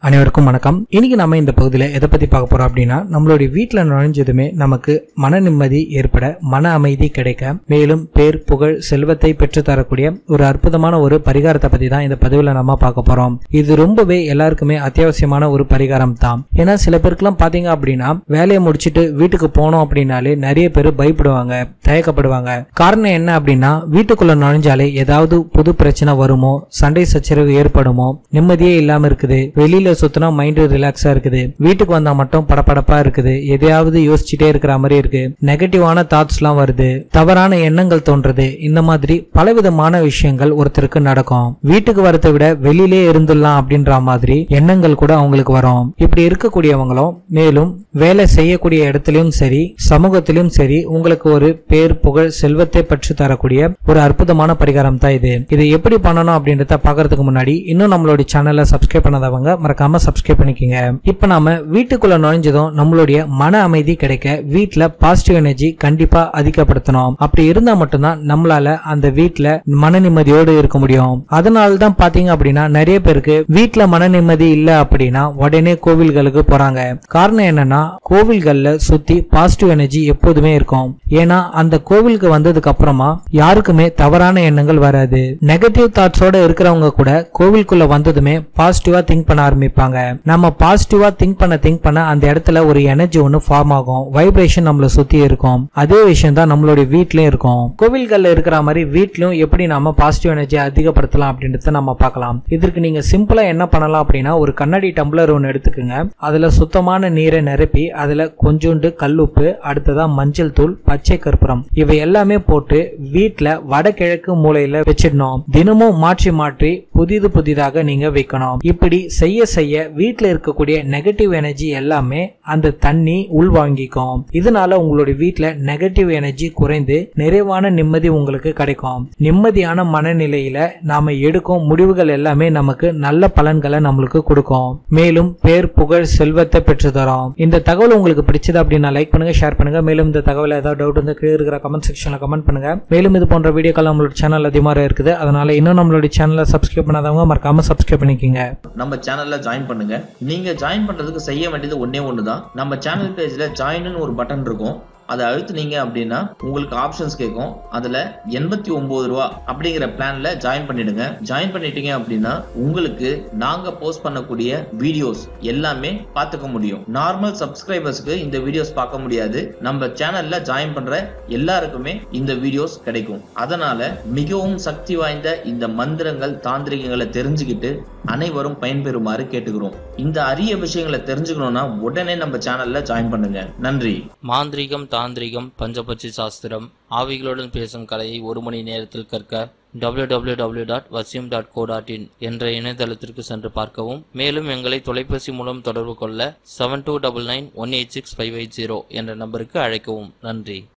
அனைவருக்கும் வணக்கம் இன்னைக்கு நம்ம இந்த பகுதியில் எதை பத்தி பார்க்க போறோம் அப்படின்னா நம்மளுடைய வீட்டில் நுழைஞ்சதுமே நமக்கு மன நிம்மதி ஏற்பட மன அமைதி கிடைக்க மேலும் பேர் புகழ் செல்வத்தை பெற்று தரக்கூடிய ஒரு அற்புதமான ஒரு பரிகாரத்தை பத்தி தான் இந்த பதிவில் நம்ம பார்க்க போறோம் இது ரொம்பவே எல்லாருக்குமே அத்தியாவசியமான ஒரு பரிகாரம் தான் ஏன்னா சில பேருக்குலாம் பாத்தீங்க அப்படின்னா வேலையை முடிச்சிட்டு வீட்டுக்கு போனோம் அப்படின்னாலே நிறைய பேர் பயப்படுவாங்க தயக்கப்படுவாங்க காரணம் என்ன அப்படின்னா வீட்டுக்குள்ள நுழைஞ்சாலே ஏதாவது புது பிரச்சனை வருமோ சண்டை சச்சரவு ஏற்படுமோ நிம்மதியே இல்லாம இருக்குது வெளியில சுத்தினா மைண்ட் ரிலாக்ஸா இருக்குது வீட்டுக்கு வந்தா மட்டும் படபடப்பா இருக்குது எதையாவது யோசிச்சுட்டே இருக்கிற மாதிரி இருக்கு நெகட்டிவான தாட்ஸ் எல்லாம் வருது தவறான எண்ணங்கள் தோன்றது இந்த மாதிரி பலவிதமான விஷயங்கள் ஒருத்தருக்கு நடக்கும் வீட்டுக்கு வரதை விட வெளியிலே இருந்துடலாம் அப்படின்ற மாதிரி எண்ணங்கள் கூட அவங்களுக்கு வரும் இப்படி இருக்கக்கூடியவங்களும் மேலும் வேலை செய்யக்கூடிய இடத்துலயும் சரி சமூகத்திலும் சரி உங்களுக்கு ஒரு பேர் புகழ் செல்வத்தை பற்றி தரக்கூடிய ஒரு அற்புதமான பரிகாரம் தான் இது இதை எப்படி பண்ணணும் அப்படின்றத பாக்குறதுக்கு முன்னாடி இன்னும் நம்மளோட சேனலை சப்ஸ்கிரைப் பண்ணாதவங்க மறக்காம சப்ஸ்கிரைப் பண்ணிக்கோங்க இப்ப நாம வீட்டுக்குள்ள நுழைஞ்சதும் நம்மளுடைய மன அமைதி கிடைக்க வீட்ல பாசிட்டிவ் எனர்ஜி கண்டிப்பா அதிகப்படுத்தணும் அப்படி இருந்தா மட்டும்தான் நம்மளால அந்த வீட்ல மன நிம்மதியோடு இருக்க முடியும் அதனால தான் பாத்தீங்க அப்படின்னா நிறைய பேருக்கு வீட்ல மன நிம்மதி இல்ல அப்படின்னா உடனே கோவில்களுக்கு போறாங்க காரணம் என்னன்னா கோவில்கள்ல சுத்தி பாசிட்டிவ் எனர்ஜி எப்போதுமே இருக்கும் ஏன்னா அந்த கோவிலுக்கு வந்ததுக்கு அப்புறமா யாருக்குமே தவறான எண்ணங்கள் வராது நெகட்டிவ் தாட்ஸோட இருக்கிறவங்க கூட கோவிலுக்குள்ள வந்ததுமே பாசிட்டிவா திங்க் பண்ண ஆரம்பிப்பாங்க நம்ம பாசிட்டிவா திங்க் பண்ண திங்க் பண்ண அந்த இடத்துல ஒரு எனர்ஜி ஒன்று ஃபார்ம் ஆகும் வைப்ரேஷன் நம்மள சுத்தி இருக்கும் அதே விஷயம் தான் நம்மளுடைய வீட்லயும் இருக்கும் கோவில்கள்ல இருக்கிற மாதிரி வீட்லயும் எப்படி நம்ம பாசிட்டிவ் எனர்ஜி அதிகப்படுத்தலாம் அப்படின்றத நம்ம பார்க்கலாம் இதற்கு நீங்க சிம்பிளா என்ன பண்ணலாம் அப்படின்னா ஒரு கண்ணாடி டம்ளர் ஒன்று எடுத்துக்கோங்க அதுல சுத்தமான நீரை நிரப்பி அதுல கொஞ்சோண்டு கல்லுப்பு அடுத்ததா மஞ்சள் தூள் பச்சை கற்பூரம் இவை எல்லாமே போட்டு வீட்ல வடகிழக்கு மூலையில வச்சிடணும் தினமும் மாற்றி மாற்றி புதிது புதிதாக நீங்க வைக்கணும் இப்படி செய்ய செய்ய வீட்ல இருக்கக்கூடிய நெகட்டிவ் எனர்ஜி எல்லாமே அந்த தண்ணி உள்வாங்கிக்கும் இதனால உங்களுடைய வீட்ல நெகட்டிவ் எனர்ஜி குறைந்து நிறைவான நிம்மதி உங்களுக்கு கிடைக்கும் நிம்மதியான மனநிலையில நாம எடுக்கும் முடிவுகள் எல்லாமே நமக்கு நல்ல பலன்களை நம்மளுக்கு கொடுக்கும் மேலும் பேர் புகழ் செல்வத்தை பெற்று தரும் இந்த தகவல் உங்களுக்கு பிடிச்சது அப்படின்னா லைக் பண்ணுங்க ஷேர் பண்ணுங்க மேலும் இந்த தகவல் ஏதாவது டவுட் வந்து கீழே இருக்கிற கமெண்ட் செக்ஷன்ல கமெண்ட் பண்ணுங்க மேலும் இது போன்ற வீடியோக்கள் நம்மளோட சேனல் அதிகமாக இருக்குது அதனால இன்னும் நம்மளோட சேனலை சப்ஸ்கிரைப் பண்ணாதவங்க மறக்காம சப்ஸ்கிரைப் பண்ணிக்கோங்க நம்ம சேனல்ல ஜாயின் பண்ணுங்க நீங்க ஜாயின் பண்றதுக்கு செய்ய வேண்டியது ஒண்ணே ஒண்ணுதான் நம்ம சேனல் பேஜ்ல ஜாயின்னு ஒரு பட்டன் இருக்கும் அதை அழுத்துனீங்க அப்படின்னா உங்களுக்கு ஆப்ஷன்ஸ் கேட்கும் அதுல எண்பத்தி ஒன்பது ரூபா அப்படிங்கிற பிளான்ல ஜாயின் பண்ணிடுங்க ஜாயின் பண்ணிட்டீங்க அப்படின்னா உங்களுக்கு நாங்க போஸ்ட் பண்ணக்கூடிய வீடியோஸ் எல்லாமே பார்த்துக்க முடியும் நார்மல் சப்ஸ்கிரைபர்ஸ்க்கு இந்த வீடியோஸ் பார்க்க முடியாது நம்ம சேனல்ல ஜாயின் பண்ற எல்லாருக்குமே இந்த வீடியோஸ் கிடைக்கும் அதனால மிகவும் சக்தி வாய்ந்த இந்த மந்திரங்கள் தாந்திரிகங்களை தெரிஞ்சுக்கிட்டு அனைவரும் பயன்பெறுமாறு கேட்டுக்கிறோம் இந்த அரிய விஷயங்களை தெரிஞ்சுக்கணும்னா உடனே நம்ம சேனல்ல ஜாயின் பண்ணுங்க நன்றி மாந்திரீகம் தாந்திரிகம் பஞ்சபட்சி சாஸ்திரம் ஆவிகளுடன் பேசும் கலையை ஒரு மணி நேரத்தில் கற்க www.vasim.co.in டாட் வசியம் டாட் கோ டாட் இன் என்ற இணையதளத்திற்கு சென்று பார்க்கவும் மேலும் எங்களை தொலைபேசி மூலம் தொடர்பு கொள்ள seven two double nine one eight six five eight zero என்ற நம்பருக்கு அழைக்கவும் நன்றி